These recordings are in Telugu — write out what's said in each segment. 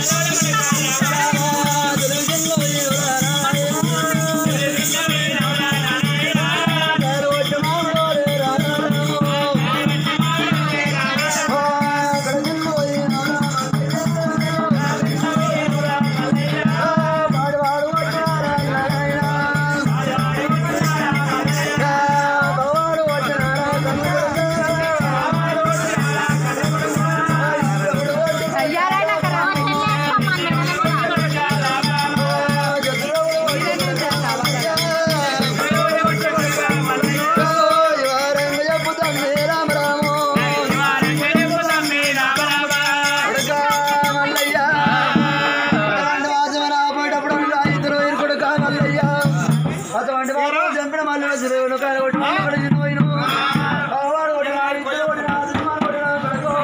అటువంటి వాడు చంపిన మళ్ళీ వచ్చిన కాలు కొట్టి మళ్ళీ కూడా చిన్నపోయిను వాడు కొట్టిన వాడు ఇద్దరు కొట్టిన వాడు సినిమాలు కొట్టిన వాడు కొడుకో.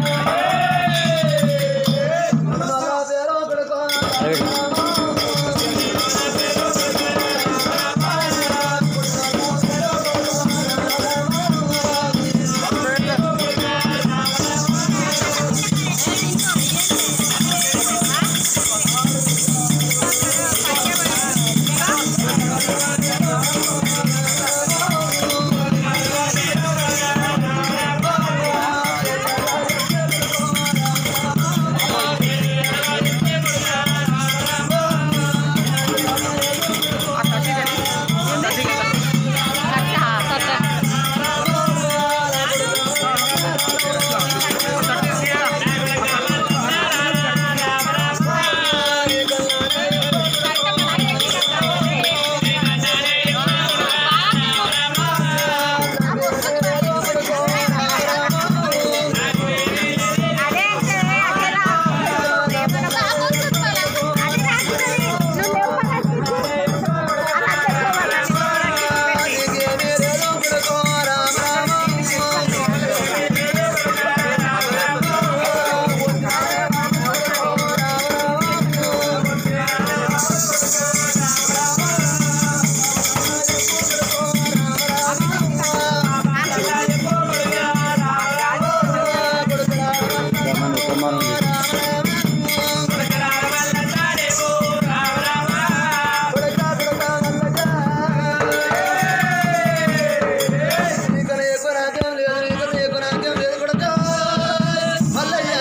నా పేరు కొడుకో. నీకన్నా ఎక్కువ నాకేం లేదు, నీకన్నా ఎక్కువ నాకేం లేదు కొడుకా. మల్లయ్య.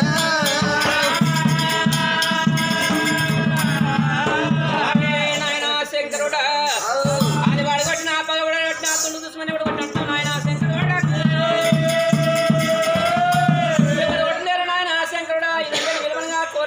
నాయనా శంకరుడా అది పడగొట్టిన పగబడి కొట్టిన తుండు దుస్మని కూడా కొట్టినట్టు నాయనా శంకరుడా ఎవరు కొట్టినారు నాయనా శంకరుడా ఇదంతా విలువనగా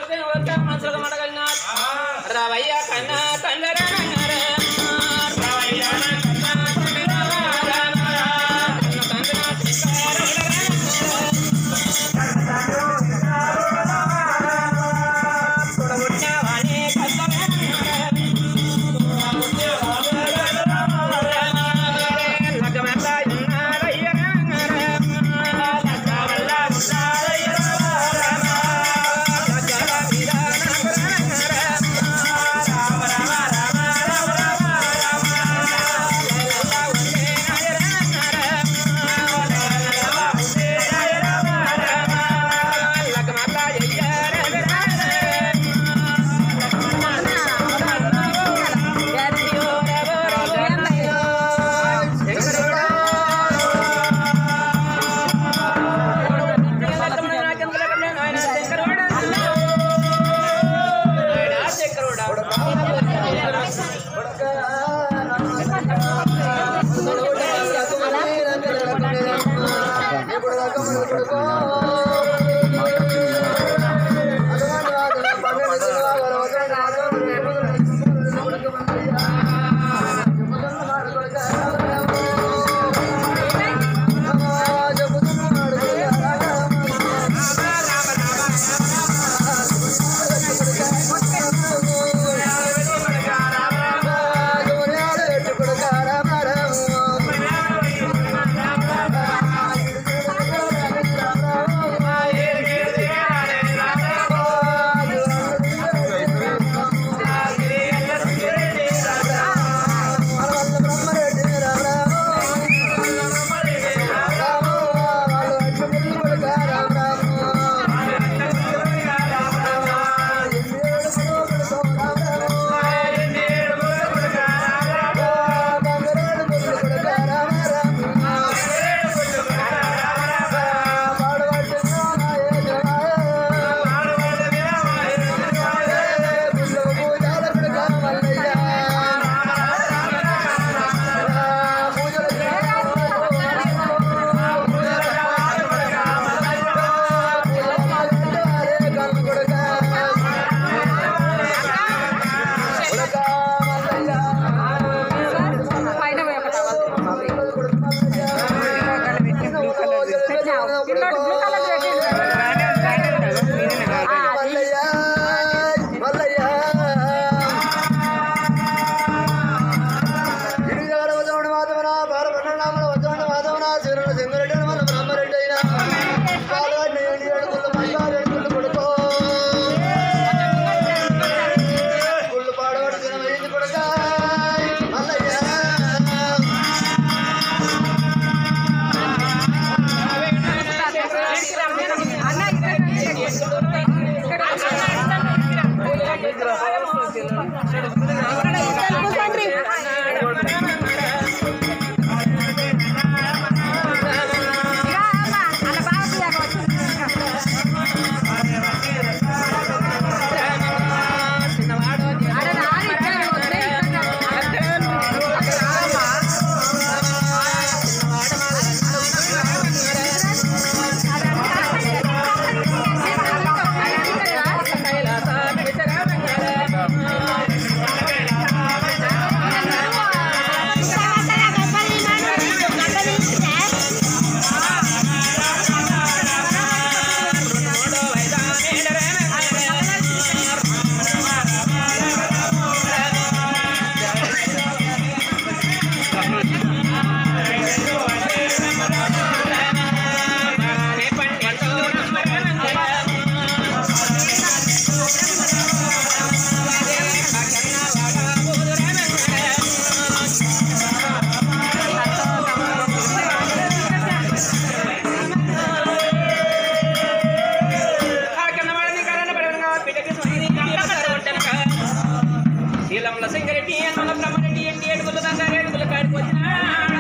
మన బ్రహ్మరెడ్డి ఎండి ఏడుగులు బంగారు ఏడుగులు కాడికి వచ్చినాడు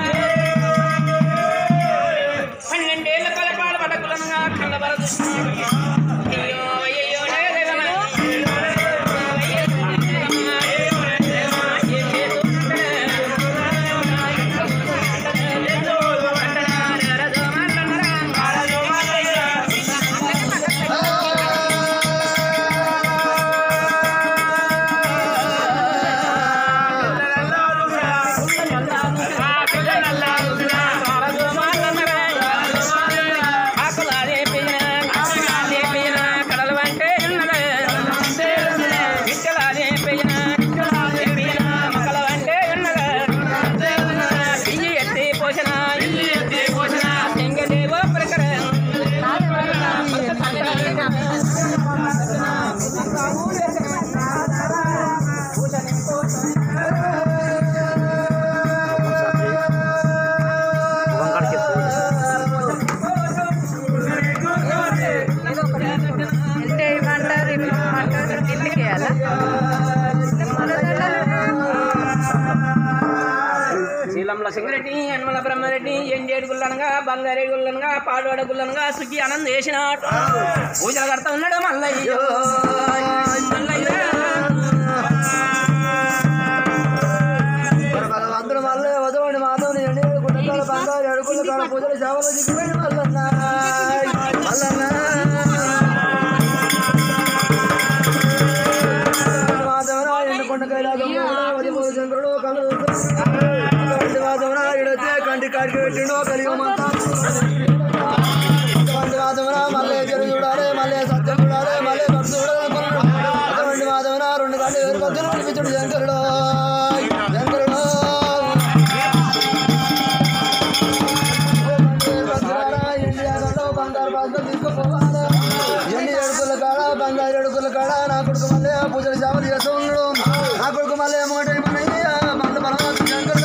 పన్నెండేళ్ల కలపాల పడకులనుగా కళ్ళ వరకు అయ్యో అయ్యో లేదగన అంటే ఏమంటారు ఏమంటారు కిందికి వేయాలా శీలంల సింగరెడ్డి యనమల బ్రహ్మరెడ్డి ఎండేడు గుల్లనగా బంగారేడు గుల్లనగా పాడవాడ గుల్లనగా సుఖి ఆనంద్ వేసినాడు పూజలు కడతా ఉన్నాడు మల్లయ్య మల్లయ్య అందరూ మళ్ళీ వదవండి మాధవుని ఎండి గుడ్డకాల బంగారు అడుగుల కాడ పూజలు సేవలు దిగిపోయి మల్లన్న మల్లన్న మాధవరా ఎండుకొండ కైలాసము శంకరుడు కలు మాధవరా ఇడొచ్చే కంటి కాడికి పెట్టిండో కలియుగమంతా అటువంటి మాధవరా మళ్ళీ చెరు చూడాలి మళ్ళీ సత్యం చూడాలి మళ్ళీ భక్తి చూడాలి అటువంటి మాధవరా రెండు గంటలు వేరు భక్తులు నడిపించుడు శంకరుడు శంకరుడు ఇండియాలో బంగారు బాసులు తీసుకుపోవాలి ఎండి ఎడుకుల కాడ బంగారు ఎడుకుల కాడ నా కొడుకు మళ్ళీ పూజలు సేవలు చేస్తూ ఉన్నాడు నా కొడుకు మళ్ళీ ఏమంటే మళ్ళీ బలవంతు శంకరుడు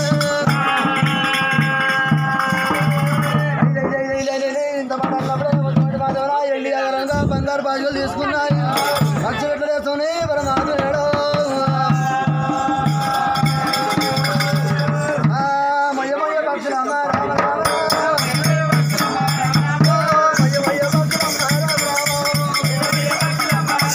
ఇంత మాట్లాడినప్పుడే మాధవరా ఎండి నగరంగా బంగారు బాజులు తీసుకున్నాయి లక్ష రెట్లు వేసుకుని పరమాత్మడు మయ్య మయ్య భక్తులమ్మ రామ రామ మయ్య మయ్య భక్తులమ్మ రామ రామ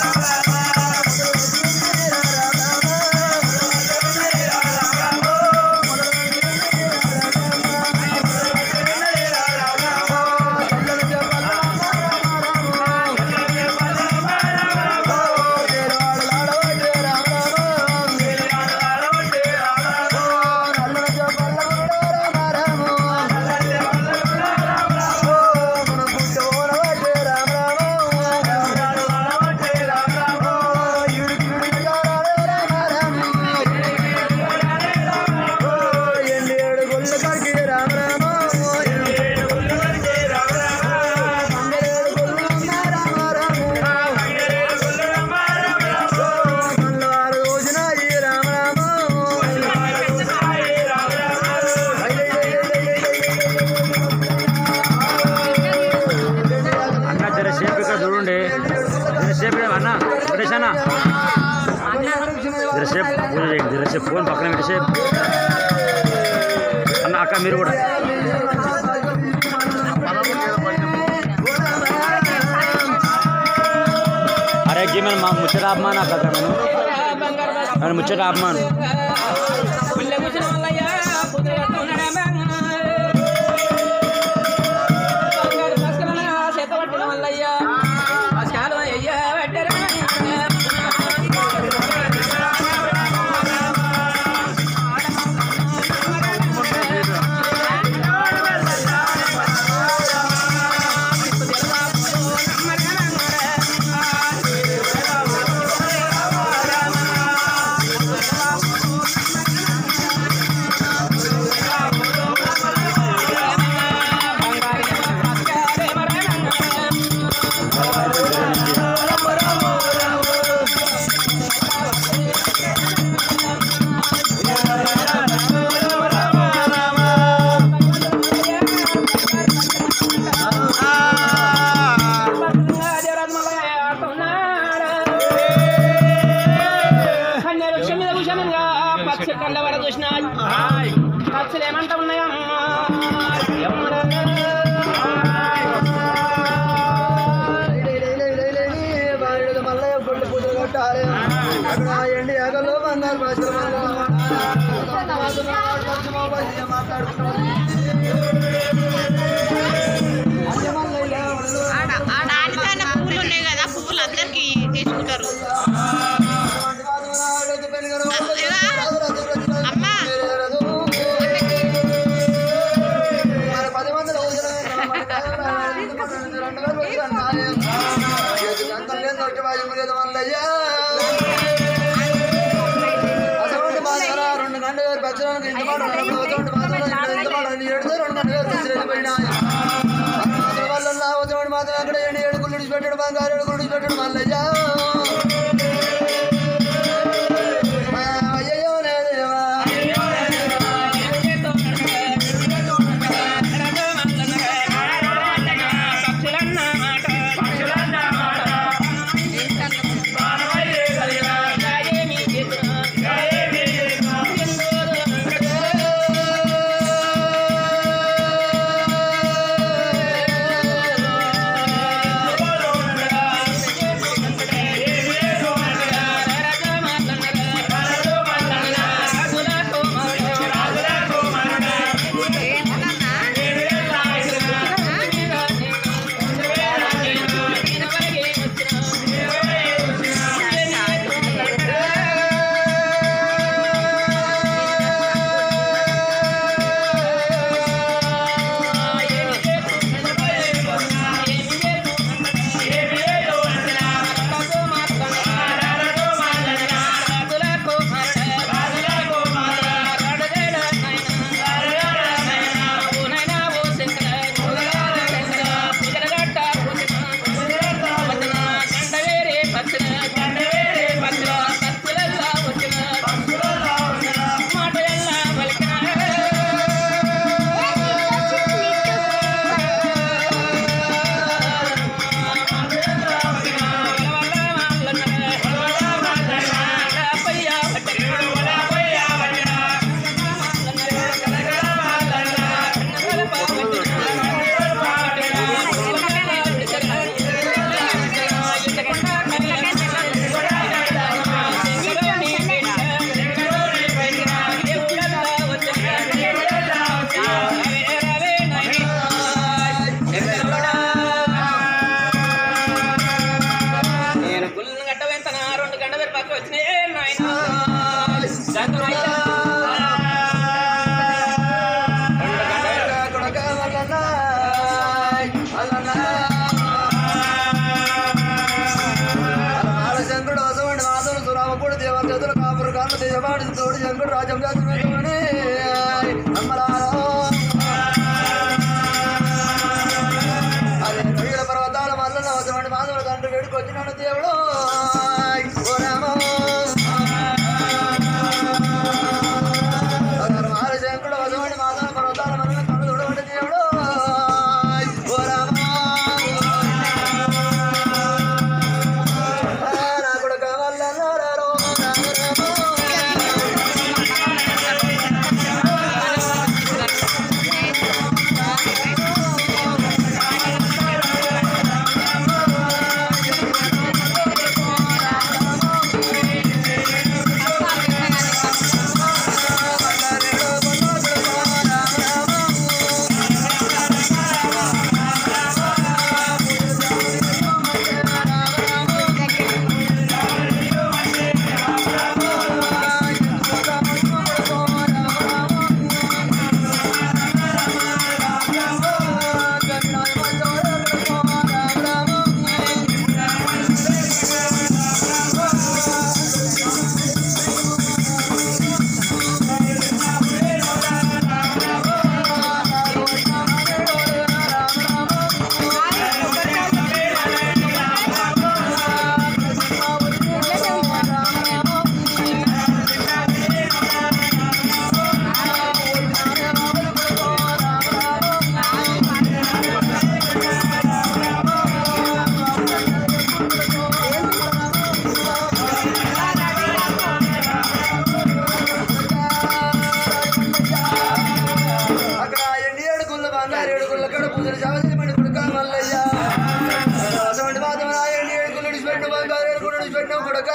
అన్న జర సేపు ఇక్కడ చూడండి జర సేపు ఇక్కడ అన్న వెంకటేష్ అన్న జర సేపు పూజ చేయండి జర సేపు ఫోన్ పక్కన పెట్టి సేపు అన్న అక్క మీరు కూడా అరే గీ మనం మా ముచ్చట ఆపమాను అక్క నేను బంగారు బాసు నేను ముచ్చట ఆపమాను మల్లె కూర్చున్న మల్లయ్య పూజలు కడతా ఉన్నాడు బంగారు బాసులనగా చేత పట్టిన మల్లయ్య బాసుకాలు అయ్య పెట్టరా ఆ పక్షులు కళ్ళ వర చూసిన పక్షులు ఏమంటా ఉన్నాయా మల్లయ్య గుళ్ళు పూజలు కట్టాలి అక్కడ ఎండి ఆగల్లో బంగారు భాషలు ఆడ ఆడ ఆడికైనా పువ్వులు ఉన్నాయి కదా పువ్వులు అందరికి తీసుకుంటారు అమ్మా పది మంది రెండు గంటల వేరు పెంచడానికి ఇంత మాట ఇంత మాట ఏడు రెండు గంటల వేరు పెంచలేదు పోయినాయి వల్ల వచ్చేవాడు మాత్రం అక్కడ ఎండి ఏడు గుళ్ళు పెట్టాడు బంగారు ఏడు గుళ్ళు పెట్టాడు మల్లయ్య అయ్యో లేదేవా నేను గుళ్ళు గట్ట వెంతన రెండు గంట వేరు పక్క వచ్చినాయి నాయన శంకరుడు వసవండి మాధవుడు సురామపుడు దేవత చేతులు కాపురు కాళ్ళు దేశపాడి తోడు శంకరుడు రాజ్యం చేతుని అమ్మలారో అదే వీళ్ళ పర్వతాల మల్ల వసవండి మాధవుడు తండ్రి వేడుకొచ్చినాడు దేవుడు ఓ రామో మారి శంకరుడు వసవండి మాధవుడు పర్వతాల మల్ల కళ్ళు చూడవండి దేవుడు ఓ రామో నా కొడుక వల్ల నరరో నరరో పెట్టిన కొడకా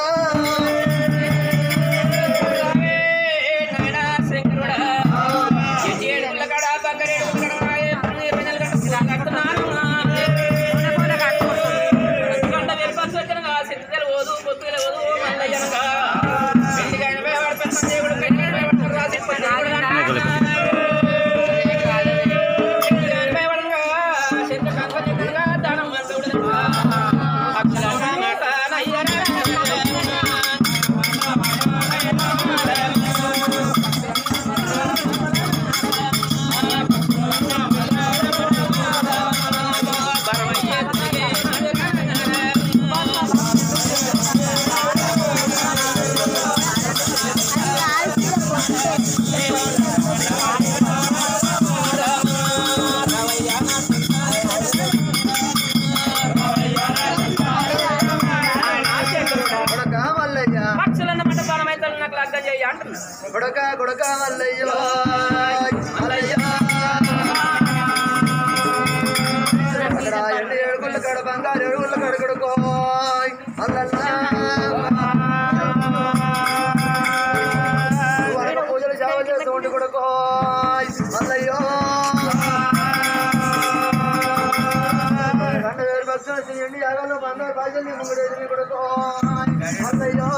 కొడకా మల్లయ్య పక్షులన్నమాట బలమైతే నాకు లగ్గం చేయి అంటున్నా కొడకా కొడకా మల్లయ్య మల్లయ్య అక్కడ ఎండి ఏడుగుల కడ బంగారు ఏడుగుల కడ కొడుకోయ్ మల్లన్న వరక పూజలు సేవ చేస్తూ ఉండి కొడుకోయ్ మల్లయ్యో రెండు వేలు భక్తులు ఎండి యాగాలు బంగారు బాధ్యత ముంగడేది కొడుకోయ్ మల్లయ్యో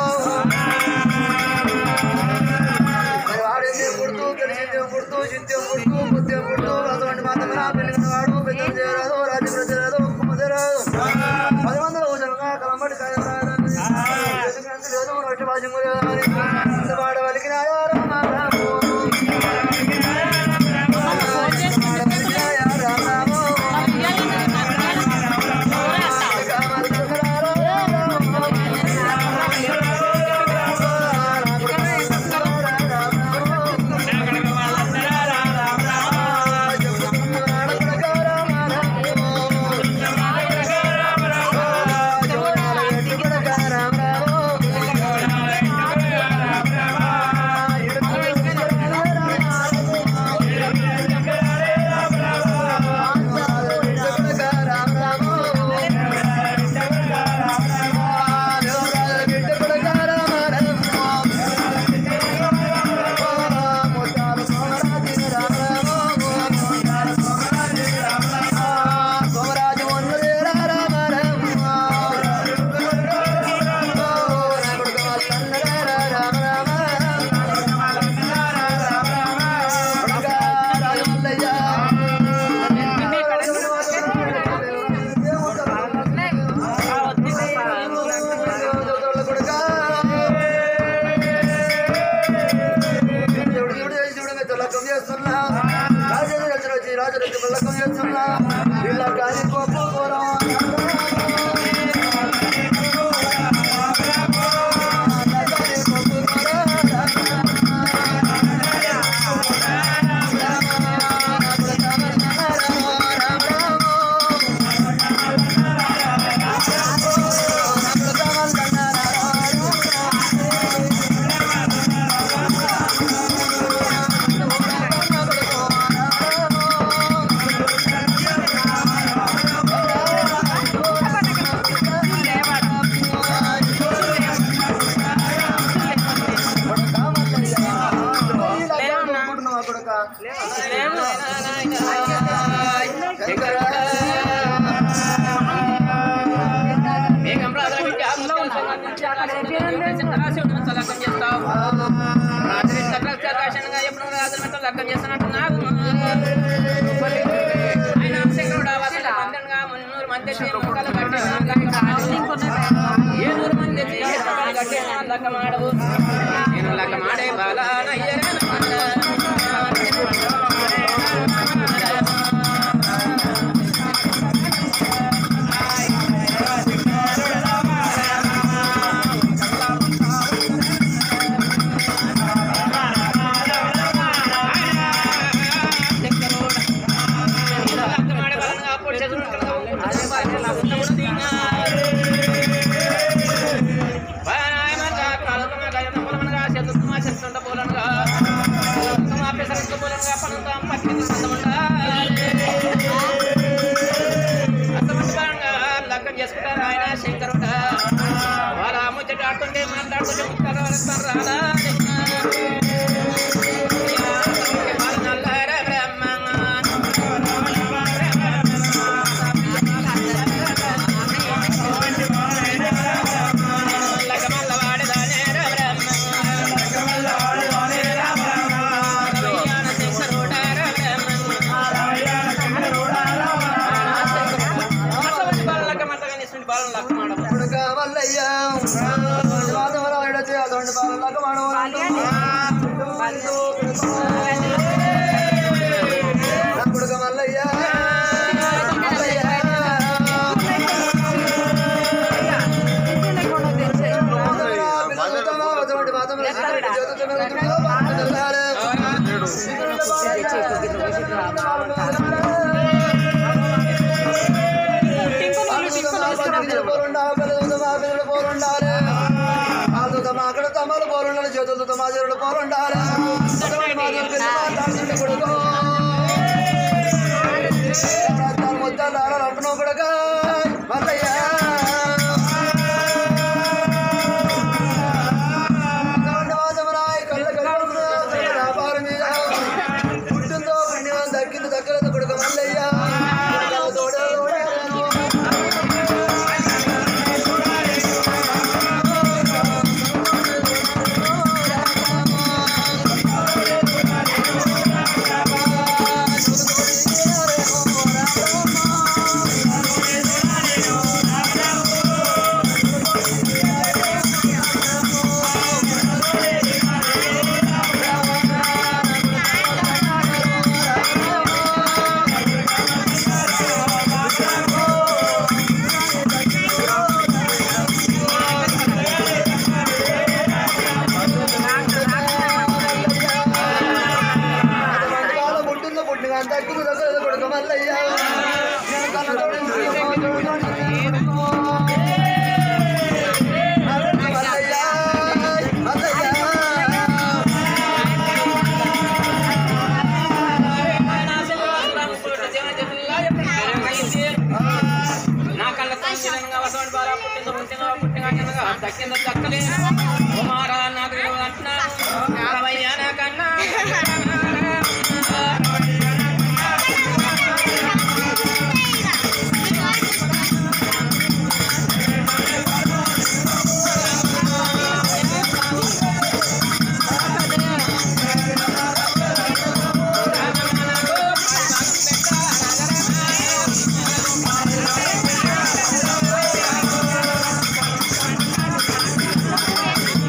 మరి వాడేంది పుడుతూ గెలిచింది పుడుతూ చిత్యం పుడుతూ ముత్యం పుడుతూ అటువంటి మాత్రం పెళ్ళిన వాడు పెద్దలు చేయరాదు రాజ్యం ప్రజరాదు కుమ్మ చేయరాదు పది మందిలో ఊసలుగా కలంబడి కాయరాదు లేదు రొట్టె భాజము లేదు వాడ వలికి లగ్గం చేస్తున్నట్టు నాకు ఆయన శంకరుడు అవసరం మందిరంగా మున్నూరు మంది తెచ్చి మొక్కలు కట్టి ఏ నూరు మంది తెచ్చి మొక్కలు కట్టి లగ్గ మాడవు నేను లగ్గ మాడే బాలనయ్యరా కొడుక మల్లయ్య మాధవరాయుడు వచ్చి అటువంటి బాలలకు నా కొడుక మల్లయ్య మల్లయ్య అక్కడ తమలు పోలుండాలి చేతులతో మా చెరుడు పోలుండాలి కొడుకు ముద్దాలు అంటున్నావు కొడుక మల్లయ్య పుట్టిందో పుణ్యం దక్కింది దక్కలేదు కొడుక మల్లయ్య తోడే మండపాల పుట్టిందో పుట్టిన దక్కింది దక్కలేదు కొడుక మల్లయ్య నేను కళ్ళతోటి మల్లయ్య మల్లయ్య నా కళ్ళతో చిరంగా వసవంటి బారా పుట్టిందో పుట్టిందో పుట్టిగా కిందగా దక్కిందో దక్కలే కుమారా నాకు తెలియదు అంటున్నాను కావయ్యా నాకన్నా ఆ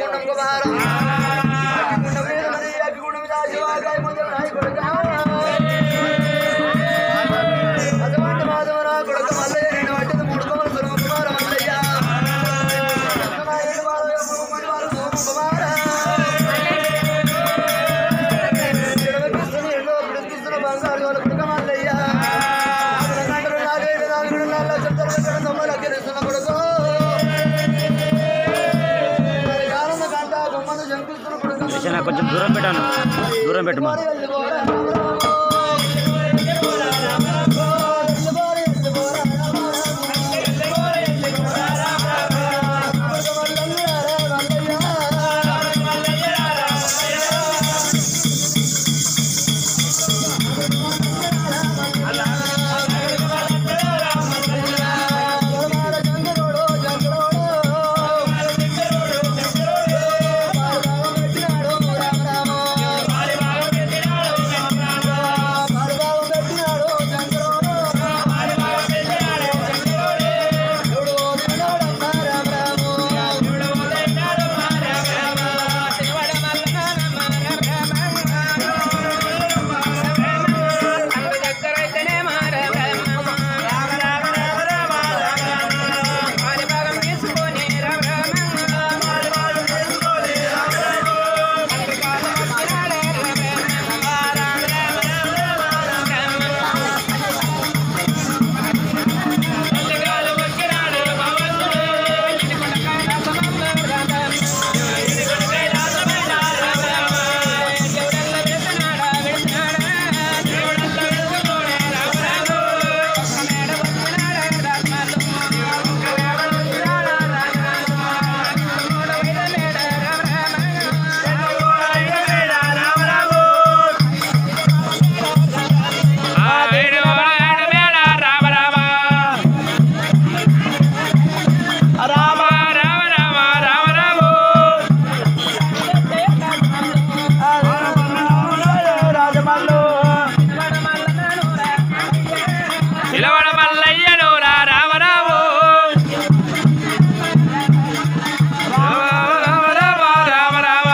గుండం కుమారం అగ్గిగుండం మీద మరి అగ్గిగుండం మీద శివాకాయ ముందు నాయ కొడుక అటువంటి మాధవరా కొడుక మల్లయ్య రెండు పట్టింది మూడు కొమ్మలు సురమ కుమార మల్లయ్య నాయుడు మాధవ మూడు వారు సోమ కుమార ఎడమకిస్తున్న ఎన్నో పిడికిస్తున్న బంగారు వాళ్ళ కొడుక మల్లయ్య నాలుగు నాలుగు నాలుగు నాలుగు చెప్తారు తొమ్మిది లెక్కరిస్తున్న కొడుకు కాలంలో కంట బొమ్మను శంకిస్తున్న కొడుకు కిషన్ కొంచెం దూరం పెట్టాను దూరం పెట్టమా నిలవడ మల్లయ్యను రా రామరావు రామ రామ రామ రామ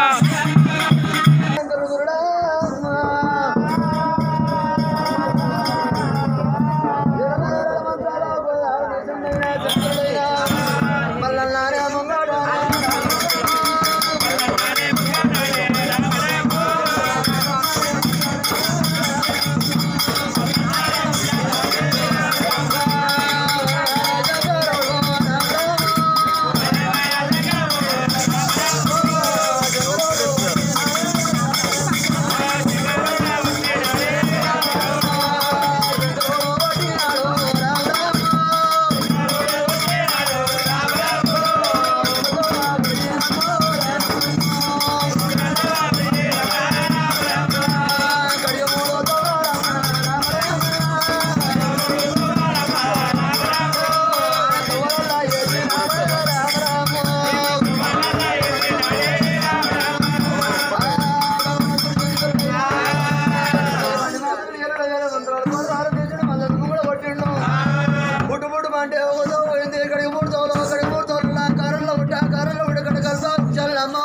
పుట్టు పుట్టు అంటే ఒకదో పోయింది ఇక్కడికి మూడు తోలు అక్కడికి మూడు తోలు నా కారంలో పుట్ట కారంలో పుట్టి ఇక్కడ కలిసి చల్లమ్మో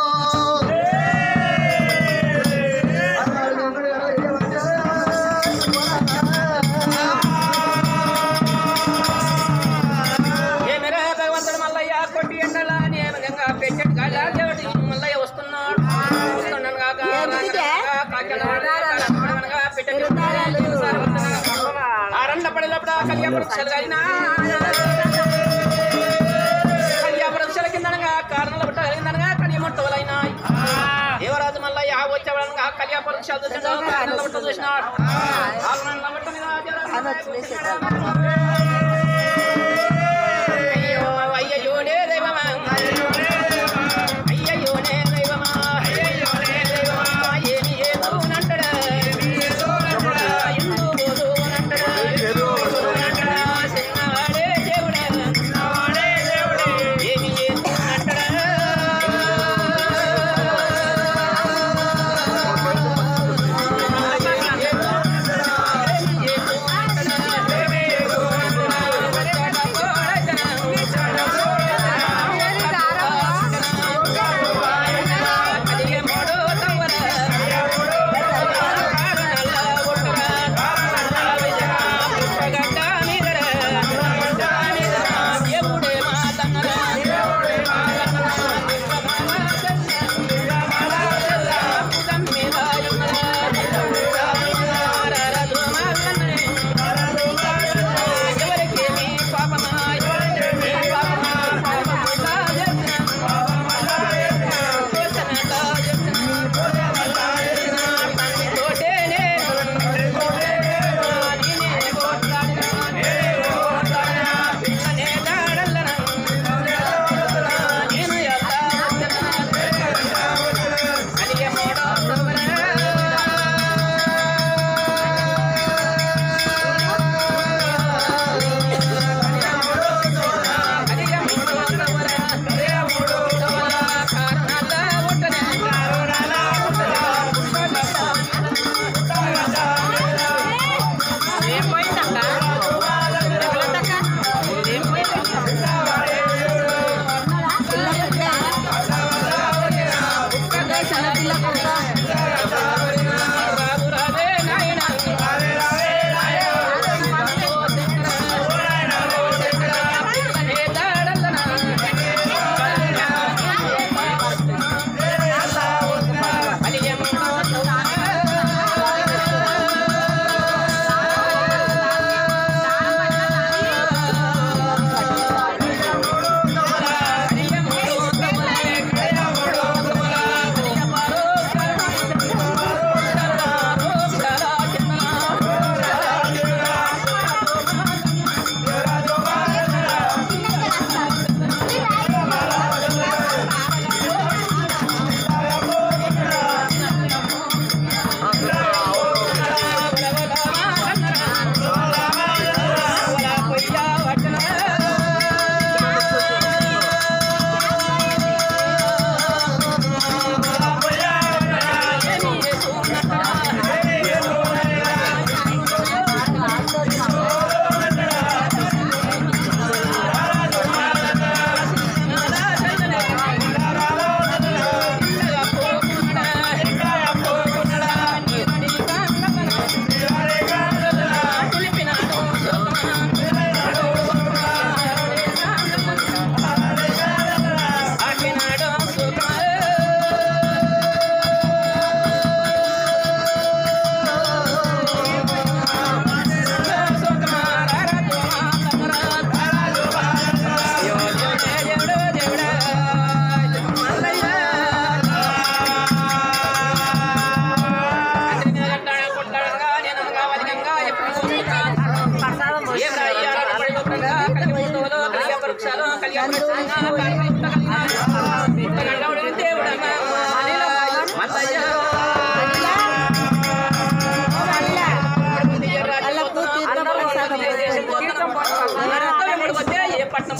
ఏమిరా భగవంతుడు మల్లయ్య కొట్టి ఎండలా నియమంగా పెట్టెట్టు కాగా దేవుడి మల్లయ్య వస్తున్నాడు వస్తున్నాను కాక ఆరండ పడినప్పుడు కళ్యాణ కలిగిన కళ్యాణ కిందనగా కారణాల పుట్ట కలిగిందనగా కళ్యామొట్టవలైనాయి దేవరాజు మల్లయ్య వచ్చేవాడనగా కళ్యాణ పరీక్షలు చూసినాడు కారణాల పుట్ట చూసినాడు కారణాల పుట్ట మీద అయ్యో అయ్యయ్యో నే దైవమా అయ్యయ్యో నే దైవమా అయ్యయ్యో నే దైవమా ఏమి ఏదోనంటడా ఎందు పోదోనంటడా ఎందోనంటడా చిన్నవాడే దేవుడే చిన్నవాడే దేవుడే ఏమి ఏదోనంటడా ఏమి ఏదోనంటడా కళ్యాణ దేవుడమ్మా మల్లయ్య ఏ పట్నం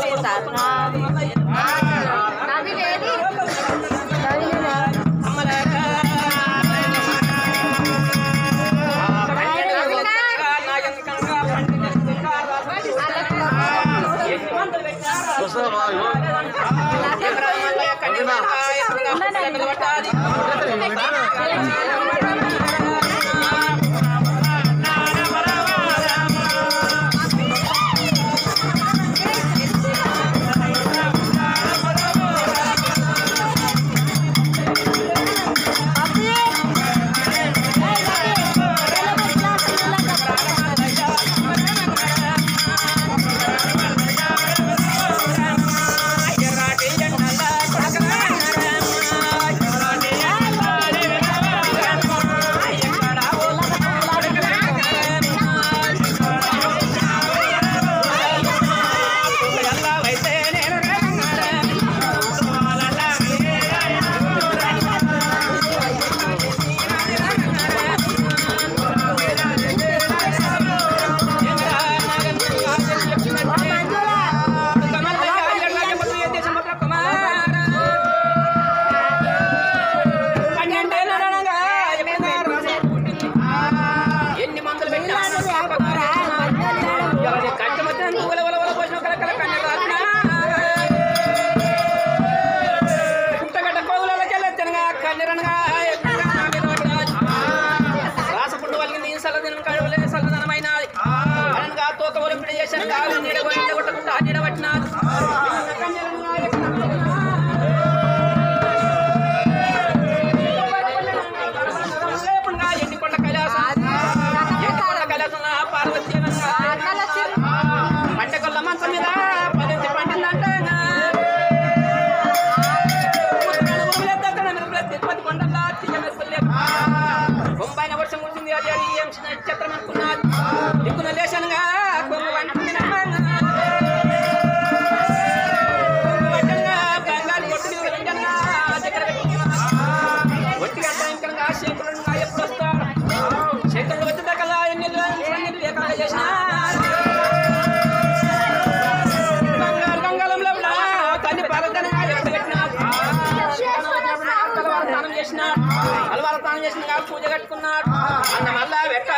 ఎన్ని మందులు పెట్టినా కష్టం వచ్చిన నువ్వు వల వల పోసిన కలకల కన్య పుట్టగడ్డ కోవులకి వెళ్ళొచ్చనగా కన్నెరనగా రాసపుండు వాళ్ళకి నేను సల్లదనం కడువులే సల్లదనమైనది అనగా తోక ఒలింపిడి చేశాను కాదు నీడ నీడ కొట్టకుండా నీడ పట్టినాది ఎండికొండ కైలాసం ఎండికొండ కైలాసంలో పార్వతీ పంటకొల్ల మంచం మీద పదించి పండిందంట తిరుపతి కొండల్లా బొంబాయిన వర్షం కురిసింది అది అది ఏం నక్షత్రం అనుకున్నది దిక్కున లేచనుగా కొంగు వంటిగా బంగారు కొట్టు మీద రెండన్నా దగ్గర ఒట్టిగా భయంకరంగా శంకులుగా ఎప్పుడు వస్తారు శంకులు వచ్చిన కదా ఎన్ని ఎన్ని లేకుండా చేసిన బంగారు బంగాళంలో కూడా తల్లి పార్వతనగా ఎక్కడ పెట్టినారు అలవారు స్నానం చేసినాడు అలవారు స్నానం చేసిన పూజ కట్టుకున్నాడు అన్న మళ్ళా వెట్ట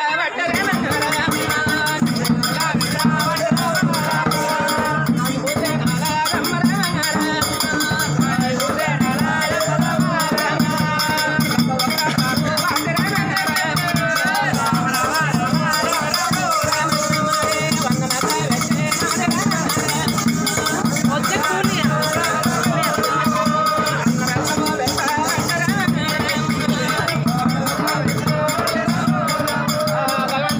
భగవంతుడు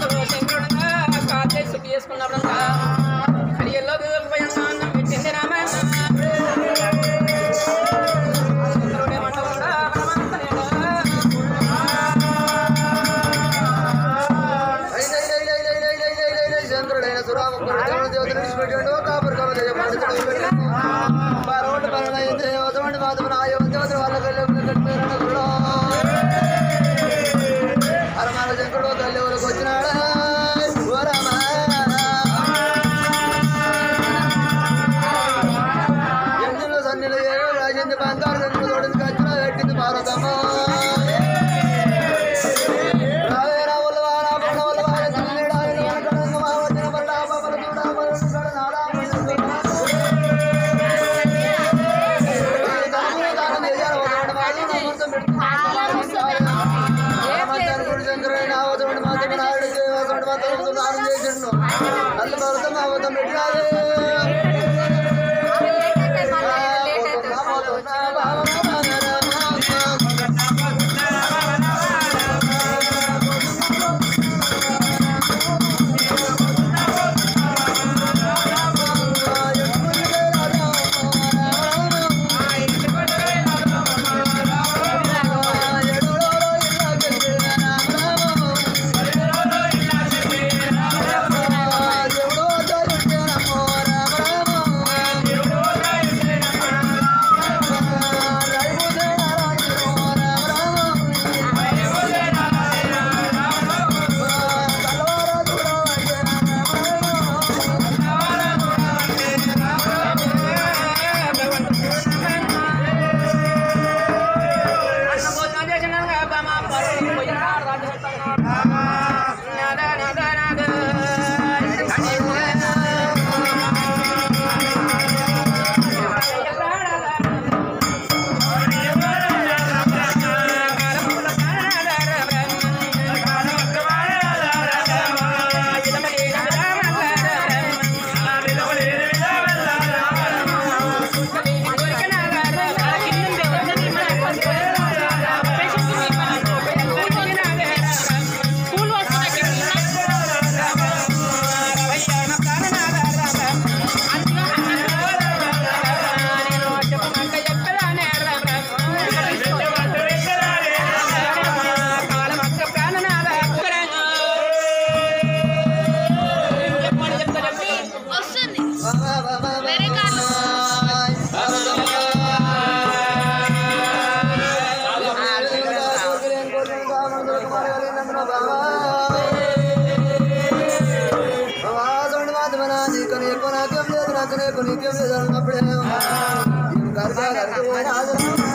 నిత్యం లేదన్నప్పుడే కరిగా కరిగిపోయినాడు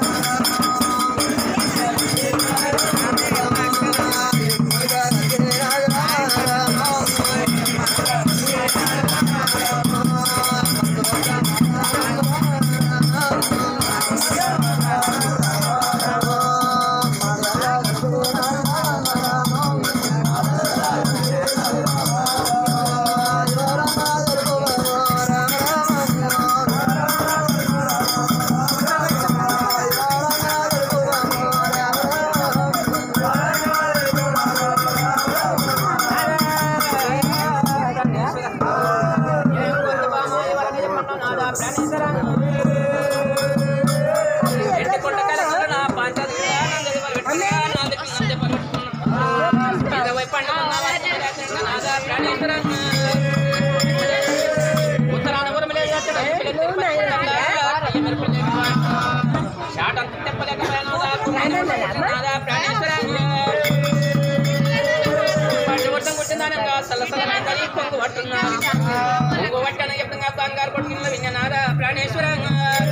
బంగారు కొట్టుకున్న విజ్ఞానాద ప్రాణేశ్వరంగా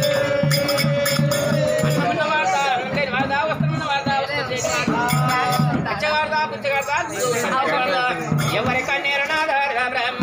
వార్త వస్తున్న వార్త వస్తుంది పిచ్చగార్దా పిచ్చగార్దా ఎవరికా నేరనాథ బ్రహ్మ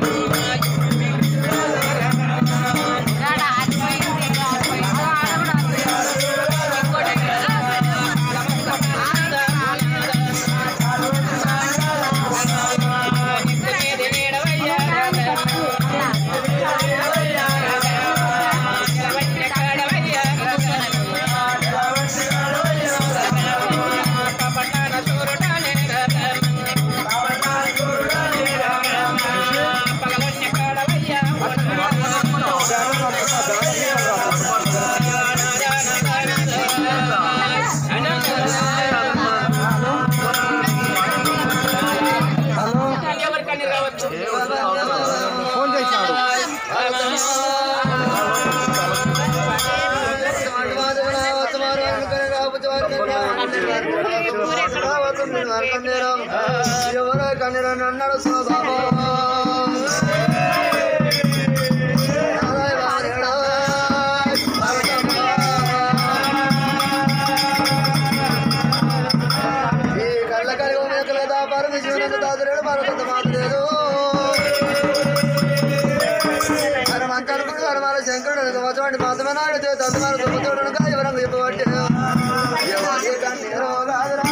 ఎవరికన్నా రావచ్చు ఫోన్ చేసినాడు ఎవరో కన్నీరని అన్నాడు బాబా ఈ కళ్ళ కలిగి మేకల దాపారం జీవన దాదులేడు మరొక మాత్రలేదు హనుమంతాడు హనుమాన శంకరుడు సంవత్సరాన్ని మాత్రమే నాడు తత్మాన దుమ్మతోడుగా ఎవరంగా చెప్పబట్టి ఎవరి కన్నీరో కాదురా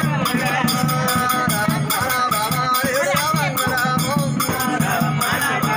రామ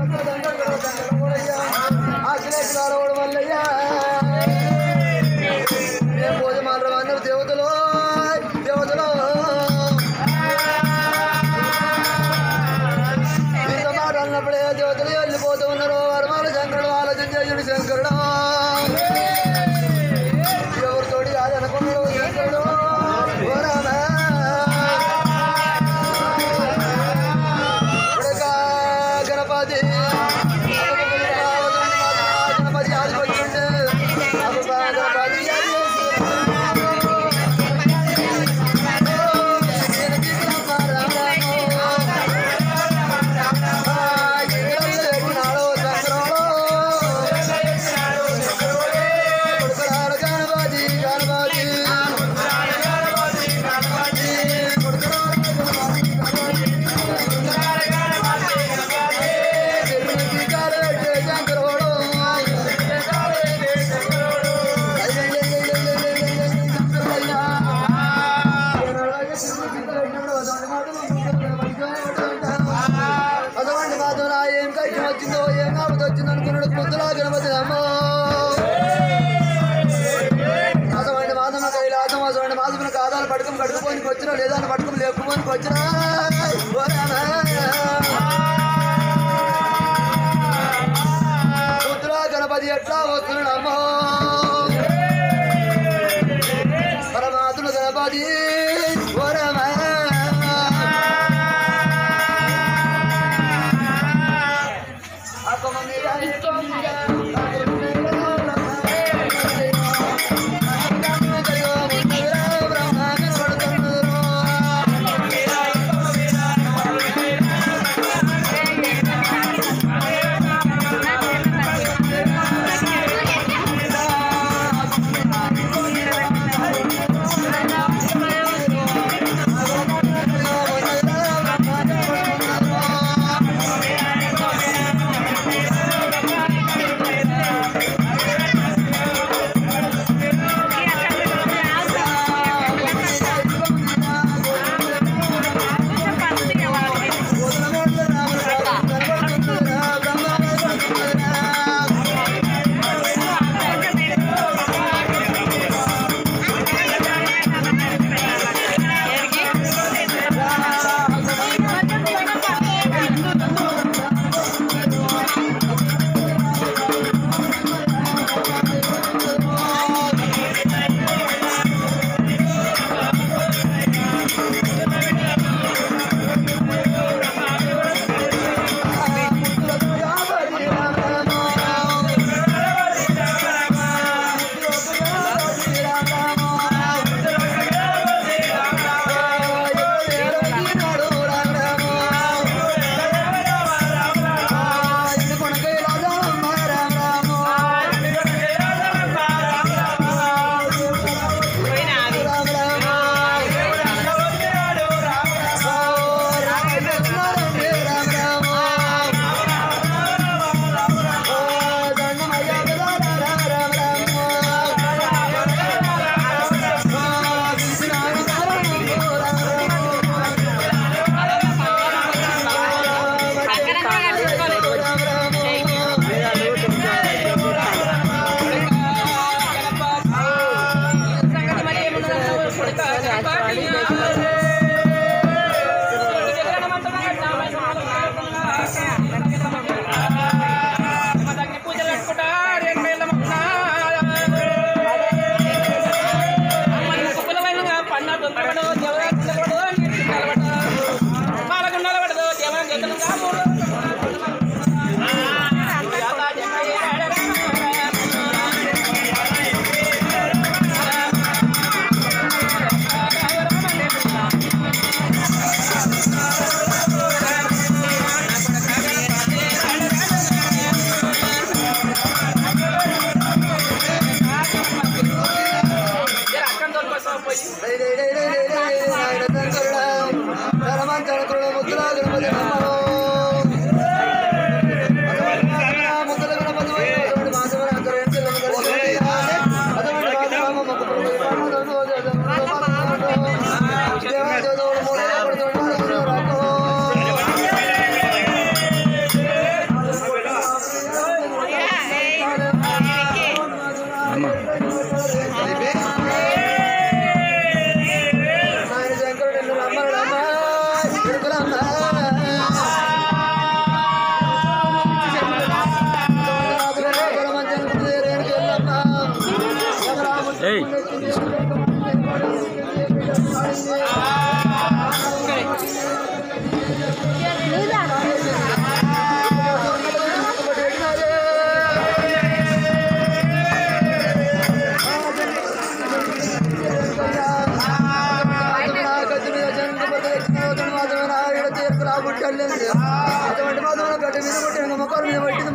దేవతలు దేవతలు ఇంత మాట అన్నప్పుడే దేవతలు వెళ్ళిపోతూ ఉన్నారు వరమాల శంకరుడు ఆలోచించేయుడు శంకరుడు ఎవరితోటి కాదనుకున్నాడు శంకరుడు ఓ రామా. ఉడక గణపతి గణపతి ఆదిపత్యుండే అప్పుడు గణపతి గణపతి గణపతి అటువంటి మాత్రం నా ఏం కష్టం వచ్చిందో ఏం ఆపద వచ్చిందో అనుకున్నాడు పొద్దులా గణపతి అమ్మ అటువంటి మాత్రం కైలాసం అటువంటి మాత్రం కాదాలు పట్టుకుని కట్టుకొని వచ్చినా లేదా అని పట్టుకుని లేపుకొని వచ్చినా ఓ రామా. పొద్దులా గణపతి ఎట్లా వస్తున్నాడమ్మో పరమాత్ముడు గణపతి ఓ రామా.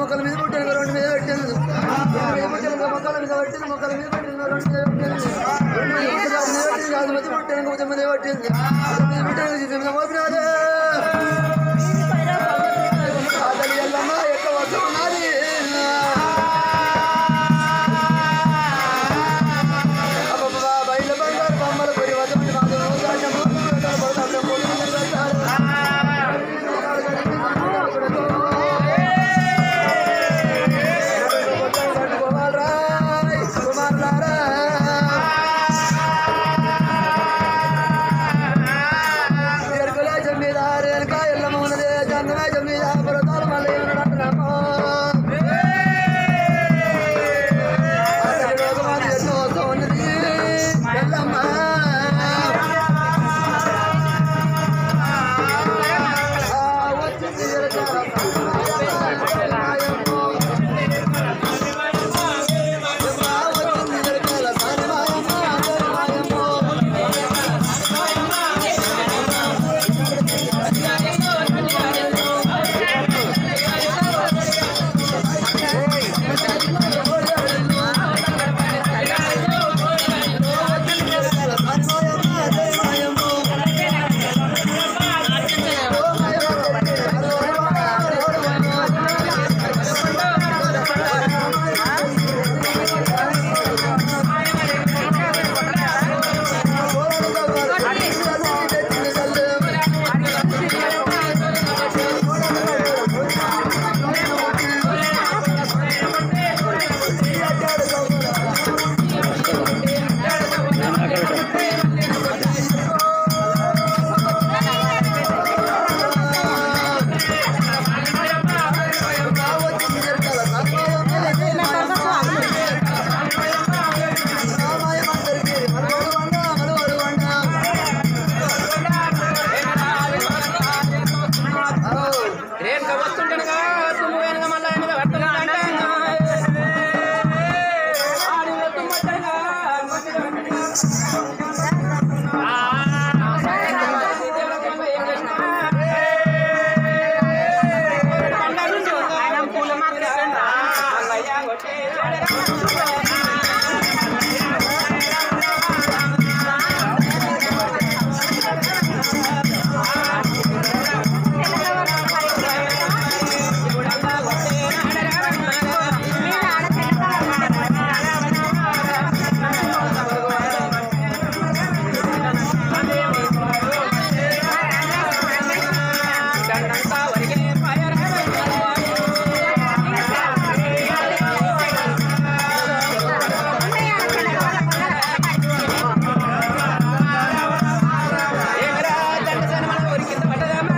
మొక్కల మీద పుట్టిన రెండు మీద పెట్టింది రెండు మీద పుట్టిన మొక్కల మీద పెట్టింది మొక్కల మీద పెట్టిన రెండు మీద పెట్టింది రెండు మీద పుట్టిన రాజు మీద పుట్టిన కొంచెం మీద పెట్టింది మీద పుట్టిన చిత్త మీద మోపినాదే ఆ తల్లి ఎల్లమ్మ ఎక్క వస్తు ఉన్నది అబ్బబ్బా, బయట బంగారు బొమ్మల పొడి వద్ద మాధవ రాజమ్మ పడతాడు కుమార్ రాయ్ కుమార్ లారా ఎరుకుల జమీదారు వెనక ఎల్లమ్మ ఉన్నది జంగమే జమీదా పర్వతాలు మళ్ళీ ఉన్నట్టు లోకమాత ఎన్నో వస్తూ ఉన్నది ఎల్లమ్మ ఆ వచ్చింది ఎరకాల సాయమ్మో. ఎమ్మా వచ్చింది ఎరకాల సాయమాయమ్మో, సాయమాయమ్మో. రేణుక వస్తుండగా తుమ్ము వెనక మళ్ళా వెనక పట్టుకుంటాంగా. ఆడిన తుమ్మట్టగా మట్టిలో పట్టుగా. దండంతా ఒరిగే పాయరా. ఏమరా దండ సన్మానం ఒరికింద పట్టదమ్మా.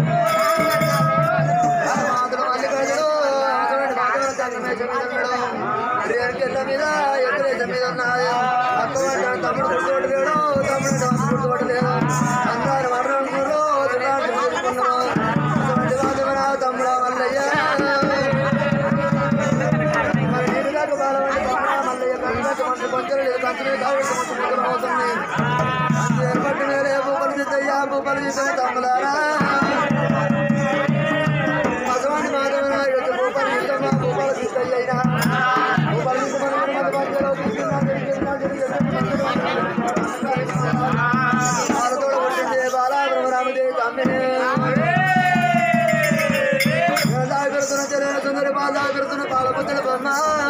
మీద ఎక్కడైతే మీద ఉన్నది అక్క తమ్ముడు గుర్తోటి లేడు తమ్ముడు గుర్తోటి లేదు అందరు మరణంలో తమ్ముడు మల్లయ్య మరి నీరు లేక బాలవాడి తమ్ముడా మల్లయ్య కళ్ళకి మంచి కొంచెం లేదు కంచెలు కాబట్టి మంచి మొక్కలు పోతున్నాయి ఏర్పట్టు మేరే భూపలి జిద్దయ్యా భూపలి జిద్ద తమ్ములారా భగవాన్ మాధవరాయుడు భూపలి జిద్దమ్మ భూపలి జిద్దయ్యా భూపలి జిద్దమ్మ మధ్య మధ్యలో వాళ్ళతో పుట్టింది బాలాబ్రహ్మరామదేవి తమ్మిని పెడుతున్న తెలియని సుందరి బాధ పెడుతున్న పాలపుత్రుల బొమ్మ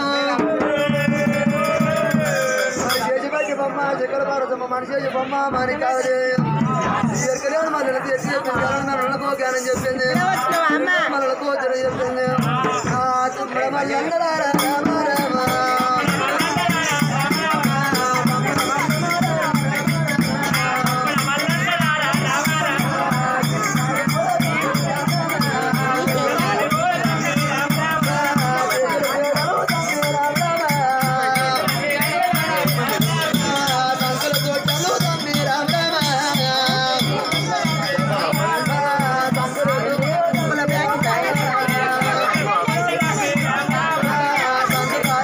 చేసి బట్టి బొమ్మ చిక్కల భారతమ్మ మనిషి బొమ్మ మరి కాదు ఎరకలేని మళ్ళీ తెచ్చి చెప్పింది మనలకు జ్ఞానం చెప్పింది మనలకు తెలియ చెప్పింది ఆ తుమ్మడ మళ్ళీ అందరారా రామ రామ రామ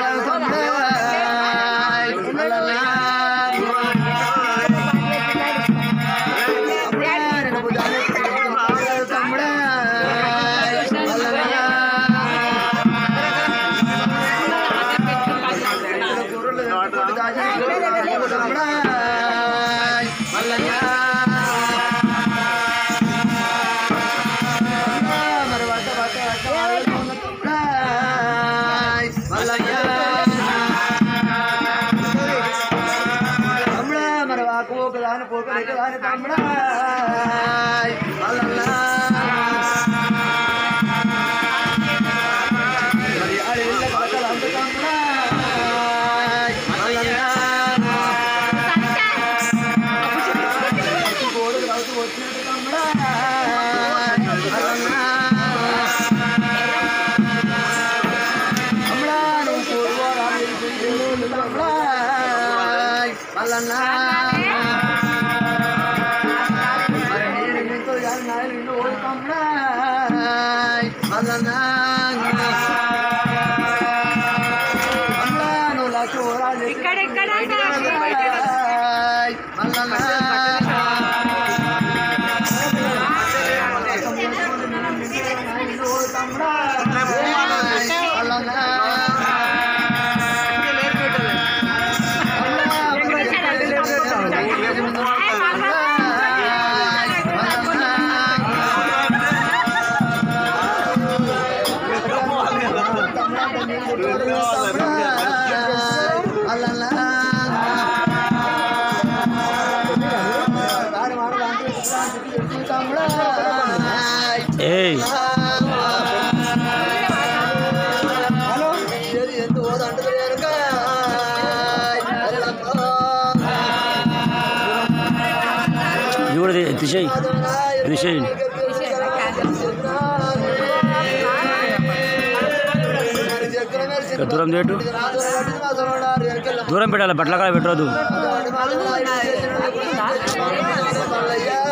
మరి వాకు ఒకదాని పోకలేక దాని తమ్ముడా మరి అడవిలో కథలు అందుతమ్ముడా గోడలు కలుతూ వచ్చినట్టు తమ్ముడా తమ్ముడా నువ్వు పూర్వారాలు తమ్ముడా మల్లన్నా మరి నేను నీతో యారు నాయలు నిన్ను ఓడుతాముడా మల్లన్నా అమ్మా నువ్వు లక్ష ఓరాలు ఇక్కడ ఇక్కడ మల్లన్నా నిన్ను ఓడుతాముడా మల్లన్నా ఏయ్ ఎంత ఓదంటే ఇది కూడా తీ- తీసేయ్ తీసేయండి దూరం చేటు దూరం పెట్టాలి బట్టల కాడ పెట్టవద్దు మల్లయ్య